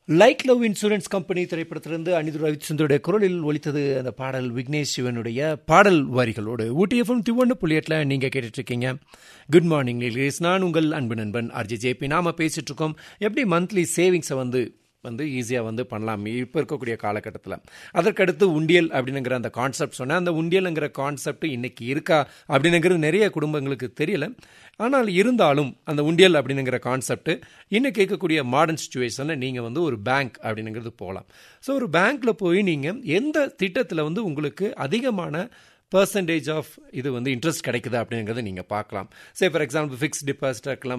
like love insurance company திரைப்படத்திலிருந்து அனிது ரவிச்சந்திரோட குரலில் ஒலித்தது அந்த பாடல் விக்னேஷ் சிவனுடைய பாடல் வரிகளோடு ஊட்டி எஃப்எம் திவொன்று புள்ளியட்டில் நீங்கள் கேட்டுட்ருக்கீங்க குட் மார்னிங் லில்கேஸ் நான் உங்கள் அன்பு நண்பன் ஆர்ஜி ஜேபி நாம பேசிட்டு இருக்கோம் எப்படி மந்த்லி சேவிங்ஸை வந்து வந்து ஈஸியாக வந்து பண்ணலாம் இப்போ இருக்கக்கூடிய காலகட்டத்தில் அதற்கடுத்து உண்டியல் அப்படின்னுங்கிற அந்த கான்செப்ட் சொன்னேன் அந்த உண்டியலுங்கிற கான்செப்ட் இன்னைக்கு இருக்கா அப்படின்னுங்கிறது நிறைய குடும்பங்களுக்கு தெரியல ஆனால் இருந்தாலும் அந்த உண்டியல் அப்படின்னுங்கிற கான்செப்ட் இன்னும் கேட்கக்கூடிய மாடர்ன் சுச்சுவேஷனில் நீங்கள் வந்து ஒரு பேங்க் அப்படின்னுங்கிறது போகலாம் ஸோ ஒரு பேங்க்கில் போய் நீங்கள் எந்த திட்டத்தில் வந்து உங்களுக்கு அதிகமான பர்சன்டேஜ் ஆஃப் இது வந்து இன்ட்ரெஸ்ட் கிடைக்குது அப்படிங்கிறத நீங்கள் பார்க்கலாம் say for example fix deposit இருக்கலாம்